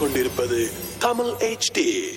கேட்டுக்கொண்டிருப்பது தமிழ் HD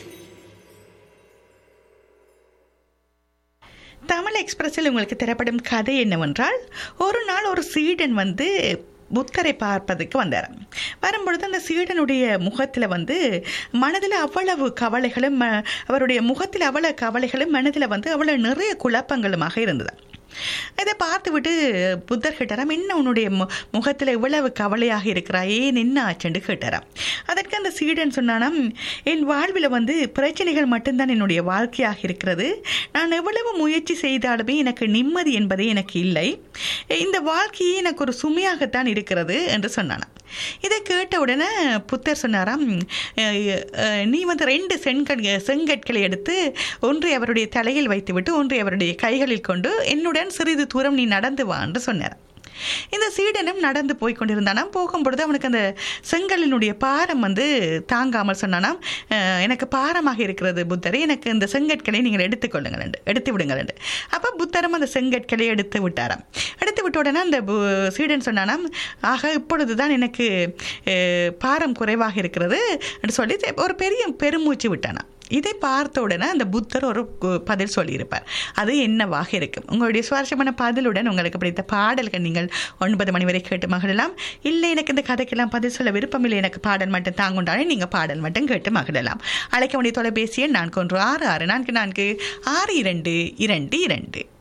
தமிழ் எக்ஸ்பிரஸில் உங்களுக்கு தரப்படும் கதை என்னவென்றால் ஒரு நாள் ஒரு சீடன் வந்து புத்தரை பார்ப்பதற்கு வந்தார் வரும்பொழுது அந்த சீடனுடைய முகத்தில் வந்து மனதில் அவ்வளவு கவலைகளும் ம- அவருடைய முகத்தில் அவ்வளவு கவலைகளும் மனதில் வந்து அவ்வளவு நிறைய குழப்பங்களுமாக இருந்தது இதை பார்த்துவிட்டு புத்தர் கேட்டாராம் என்ன உன்னுடைய மு முகத்தில் இவ்வளவு கவலையாக இருக்கிறாய் ஏன் என்ன ஆச்சுன்னு கேட்டாராம் அதற்கு அந்த சீடன் சொன்னானாம் என் வாழ்வில் வந்து பிரச்சனைகள் மட்டும்தான் என்னுடைய வாழ்க்கையாக இருக்கிறது நான் எவ்வளவு முயற்சி செய்தாலுமே எனக்கு நிம்மதி என்பதே எனக்கு இல்லை இந்த வாழ்க்கையே எனக்கு ஒரு சுமையாகத்தான் இருக்கிறது என்று சொன்னானாம் இதை கேட்ட உடனே புத்தர் சொன்னாராம் "அஹ், அஹ், நீ வந்து ரெண்டு செங்கட் செங்கற்களை எடுத்து ஒன்றை அவருடைய தலையில் வைத்துவிட்டு ஒன்றை அவருடைய கைகளில் கொண்டு என்னுடன் சிறிது தூரம் நீ நடந்து வா என்று சொன்னார் இந்த சீடனும் நடந்து போய் கொண்டிருந்தானாம் போகும்பொழுது அவனுக்கு அந்த செங்கலினுடைய பாரம் வந்து தாங்காமல் சொன்னானாம் "அஹ், எனக்கு பாரமாக இருக்கிறது புத்தரே எனக்கு இந்த செங்கற்களை நீங்கள் எடுத்துக்கொள்ளுங்கள் என்று எடுத்து விடுங்கள் என்று அப்போ புத்தரும் அந்த செங்கற்களை எடுத்து விட்டாராம் எடுத்து விட்ட உடனே அந்த பு- சீடன் சொன்னானாம் ஆக இப்பொழுதுதான் எனக்கு அஹ், பாரம் குறைவாக இருக்கிறது என்று சொல்லி ஒரு பெரிய பெருமூச்சு விட்டானாம் இதை பார்த்த உடனே அந்த புத்தர் ஒரு கு- பதில் சொல்லியிருப்பார் அது என்னவாக இருக்கும் உங்களுடைய சுவாரஸ்யமான பதிலுடன் உங்களுக்கு பிடித்த பாடல்கள் நீங்கள் ஒன்பது மணி வரை கேட்டு மகிழலாம் இல்லை எனக்கு இந்த கதைக்கெல்லாம் பதில் சொல்ல விருப்பமில்லை எனக்கு பாடல் மட்டும் தாங்குண்டாலே நீங்கள் பாடல் மட்டும் கேட்டு மகிழலாம் அழைக்க வேண்டிய தொலைபேசி எண் நான்கு ஒன்று ஆறு ஆறு நான்கு நான்கு ஆறு இரண்டு இரண்டு இரண்டு